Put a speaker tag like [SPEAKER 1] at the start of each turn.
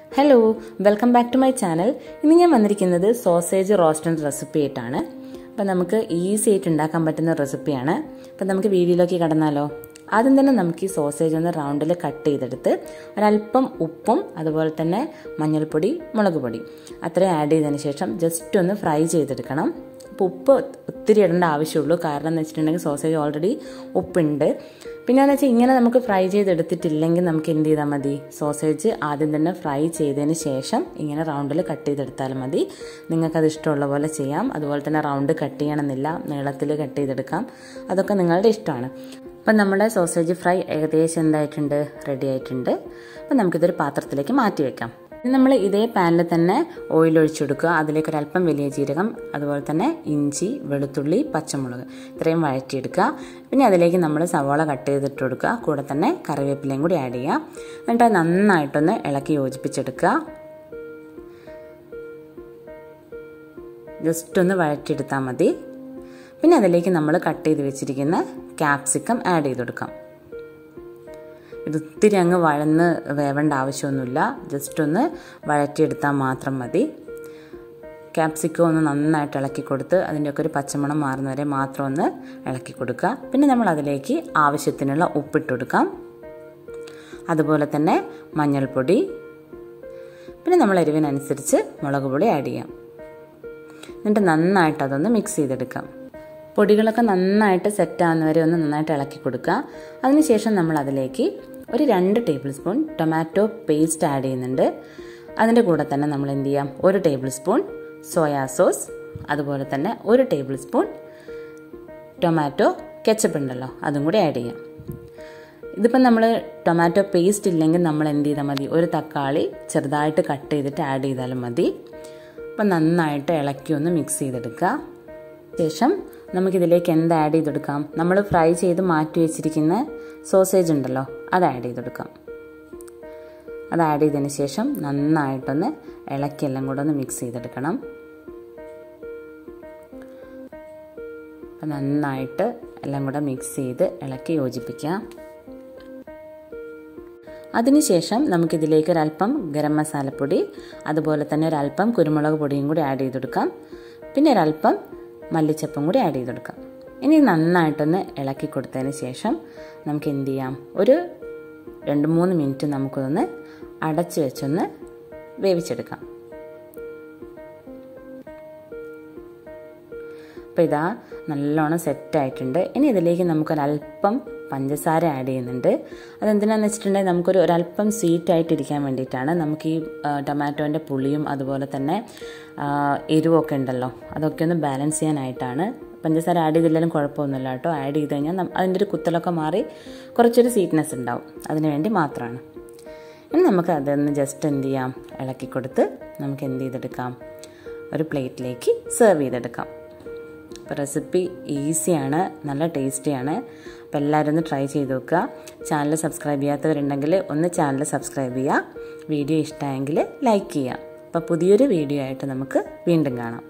[SPEAKER 1] hello welcome back to my channel ഇന്ന് ഞാൻ വന്നിരിക്കുന്നത് സോസേജ് റോസ്റ്റഡ് റെസിപ്പി ആയിട്ടാണ് അപ്പം നമുക്ക് ഈസി ആയിട്ട് ഉണ്ടാക്കാൻ പറ്റുന്ന റെസിപ്പിയാണ് അപ്പം നമുക്ക് വീഡിയോയിലേക്ക് കടന്നാലോ ആദ്യം തന്നെ നമുക്ക് ഈ സോസേജ് ഒന്ന് റൗണ്ടിൽ കട്ട് ചെയ്തെടുത്ത് ഒരല്പം ഉപ്പും അതുപോലെ തന്നെ മഞ്ഞൾപ്പൊടി മുളക് പൊടി അത്രയും ആഡ് ചെയ്തതിന് ശേഷം ജസ്റ്റ് ഒന്ന് ഫ്രൈ ചെയ്തെടുക്കണം അപ്പോൾ ഉപ്പ് ഒത്തിരി ഇടേണ്ട ആവശ്യമുള്ളൂ കാരണം എന്ന് വെച്ചിട്ടുണ്ടെങ്കിൽ സോസേജ് ഓൾറെഡി ഉപ്പുണ്ട് പിന്നെ എന്ന് വെച്ചാൽ ഇങ്ങനെ നമുക്ക് ഫ്രൈ ചെയ്തെടുത്തിട്ടില്ലെങ്കിൽ നമുക്ക് എന്ത് ചെയ്താൽ മതി സോസേജ് ആദ്യം തന്നെ ഫ്രൈ ചെയ്തതിന് ശേഷം ഇങ്ങനെ റൗണ്ടിൽ കട്ട് ചെയ്തെടുത്താൽ മതി നിങ്ങൾക്കത് ഇഷ്ടമുള്ള പോലെ ചെയ്യാം അതുപോലെ തന്നെ റൗണ്ട് കട്ട് ചെയ്യണമെന്നില്ല നീളത്തിൽ കട്ട് ചെയ്തെടുക്കാം അതൊക്കെ നിങ്ങളുടെ ഇഷ്ടമാണ് അപ്പം നമ്മുടെ സോസേജ് ഫ്രൈ ഏകദേശം എന്തായിട്ടുണ്ട് റെഡി ആയിട്ടുണ്ട് അപ്പം നമുക്കിതൊരു പാത്രത്തിലേക്ക് മാറ്റി വെക്കാം ഇനി നമ്മൾ ഇതേ പാനിൽ തന്നെ ഓയിൽ ഒഴിച്ചു കൊടുക്കുക അതിലേക്ക് ഒരല്പം വലിയ ജീരകം അതുപോലെ തന്നെ ഇഞ്ചി വെളുത്തുള്ളി പച്ചമുളക് ഇത്രയും വഴറ്റിയെടുക്കുക പിന്നെ അതിലേക്ക് നമ്മൾ സവാള കട്ട് ചെയ്തിട്ട് കൊടുക്കുക കൂടെ തന്നെ കറിവേപ്പിലയും കൂടി ആഡ് ചെയ്യുക എന്നിട്ട് അത് നന്നായിട്ടൊന്ന് ഇളക്കി യോജിപ്പിച്ചെടുക്കുക ജസ്റ്റ് ഒന്ന് വഴറ്റിയെടുത്താൽ മതി പിന്നെ അതിലേക്ക് നമ്മൾ കട്ട് ചെയ്ത് വെച്ചിരിക്കുന്ന ക്യാപ്സിക്കം ആഡ് ചെയ്ത് കൊടുക്കാം ഇത് ഒത്തിരി അങ്ങ് വഴന്ന് വേവേണ്ട ആവശ്യമൊന്നുമില്ല ജസ്റ്റ് ഒന്ന് വഴറ്റിയെടുത്താൽ മാത്രം മതി ക്യാപ്സിക്കം ഒന്ന് നന്നായിട്ട് ഇളക്കി കൊടുത്ത് അതിൻ്റെയൊക്കെ ഒരു പച്ചമണം മാറുന്നവരെ മാത്രം ഒന്ന് ഇളക്കി കൊടുക്കുക പിന്നെ നമ്മൾ അതിലേക്ക് ആവശ്യത്തിനുള്ള ഉപ്പിട്ട് കൊടുക്കാം അതുപോലെ തന്നെ മഞ്ഞൾപ്പൊടി പിന്നെ നമ്മൾ എരിവിനനുസരിച്ച് മുളക് പൊടി ആഡ് ചെയ്യാം എന്നിട്ട് നന്നായിട്ട് അതൊന്ന് മിക്സ് ചെയ്തെടുക്കാം പൊടികളൊക്കെ നന്നായിട്ട് സെറ്റ് ആവുന്നവരെ ഒന്ന് നന്നായിട്ട് ഇളക്കി കൊടുക്കുക അതിനുശേഷം നമ്മൾ അതിലേക്ക് ഒരു രണ്ട് table spoon tomato paste add ചെയ്യുന്നുണ്ട് അതിൻ്റെ കൂടെ തന്നെ നമ്മൾ എന്ത് ചെയ്യാം ഒരു ടേബിൾ സ്പൂൺ സോയാ സോസ് അതുപോലെ തന്നെ ഒരു ടേബിൾ സ്പൂൺ ടൊമാറ്റോ കെച്ചപ്പ് ഉണ്ടല്ലോ അതും കൂടി ആഡ് ചെയ്യാം ഇതിപ്പം നമ്മൾ ടൊമാറ്റോ പേസ്റ്റ് ഇല്ലെങ്കിൽ നമ്മൾ എന്ത് ചെയ്താൽ മതി ഒരു തക്കാളി ചെറുതായിട്ട് കട്ട് ചെയ്തിട്ട് ആഡ് ചെയ്താലും മതി അപ്പം നന്നായിട്ട് ഇളക്കി ഒന്ന് മിക്സ് ചെയ്തെടുക്കുക ശേഷം നമുക്കിതിലേക്ക് എന്ത് ആഡ് ചെയ്തെടുക്കാം നമ്മൾ ഫ്രൈ ചെയ്ത് മാറ്റി വെച്ചിരിക്കുന്ന സോസേജ് ഉണ്ടല്ലോ അത് ആഡ് ചെയ്തെടുക്കാം അത് ആഡ് ചെയ്തതിന് ശേഷം നന്നായിട്ടൊന്ന് ഇളക്കി എല്ലാം കൂടെ ഒന്ന് മിക്സ് ചെയ്തെടുക്കണം അപ്പം നന്നായിട്ട് എല്ലാം കൂടെ മിക്സ് ചെയ്ത് ഇളക്കി യോജിപ്പിക്കുക അതിനുശേഷം നമുക്കിതിലേക്ക് ഒരല്പം ഗരം മസാലപ്പൊടി അതുപോലെ തന്നെ ഒരല്പം കുരുമുളക് പൊടിയും കൂടി ആഡ് ചെയ്തെടുക്കാം പിന്നെ ഒരല്പം മല്ലിച്ചപ്പും കൂടി ആഡ് ചെയ്ത് കൊടുക്കാം ഇനി നന്നായിട്ടൊന്ന് ഇളക്കി കൊടുത്തതിന് ശേഷം നമുക്ക് എന്ത് ചെയ്യാം ഒരു രണ്ട് മൂന്ന് മിനിറ്റ് നമുക്കൊന്ന് അടച്ച് വെച്ചൊന്ന് വേവിച്ചെടുക്കാം അപ്പോൾ ഇതാ നല്ലോണം സെറ്റായിട്ടുണ്ട് ഇനി ഇതിലേക്ക് നമുക്കൊരല്പം പഞ്ചസാര ആഡ് ചെയ്യുന്നുണ്ട് അതെന്തിനാന്ന് വെച്ചിട്ടുണ്ടെങ്കിൽ നമുക്കൊരു ഒരല്പം സ്വീറ്റ് ആയിട്ടിരിക്കാൻ വേണ്ടിയിട്ടാണ് നമുക്ക് ഈ ടൊമാറ്റോൻ്റെ പുളിയും അതുപോലെ തന്നെ എരിവൊക്കെ ഉണ്ടല്ലോ അതൊക്കെ ഒന്ന് ബാലൻസ് ചെയ്യാനായിട്ടാണ് പഞ്ചസാര ആഡ് ചെയ്തില്ലെങ്കിലും കുഴപ്പമൊന്നുമില്ല കേട്ടോ ആഡ് ചെയ്ത് കഴിഞ്ഞാൽ അതിൻ്റെ ഒരു കുത്തലൊക്കെ മാറി കുറച്ചൊരു സ്വീറ്റ്നെസ് ഉണ്ടാവും അതിന് വേണ്ടി മാത്രമാണ് ഇനി നമുക്ക് അതൊന്ന് ജസ്റ്റ് എന്ത് ചെയ്യാം ഇളക്കി കൊടുത്ത് നമുക്ക് എന്ത് ചെയ്തെടുക്കാം ഒരു പ്ലേറ്റിലേക്ക് സെർവ് ചെയ്തെടുക്കാം അപ്പോൾ റെസിപ്പി ഈസിയാണ് നല്ല ടേസ്റ്റിയാണ് അപ്പോൾ എല്ലാവരും ഒന്ന് ട്രൈ ചെയ്ത് നോക്കുക ചാനൽ സബ്സ്ക്രൈബ് ചെയ്യാത്തവരുണ്ടെങ്കിൽ ഒന്ന് ചാനൽ സബ്സ്ക്രൈബ് ചെയ്യുക വീഡിയോ ഇഷ്ടമായെങ്കിൽ ലൈക്ക് ചെയ്യുക അപ്പോൾ പുതിയൊരു വീഡിയോ ആയിട്ട് നമുക്ക് വീണ്ടും കാണാം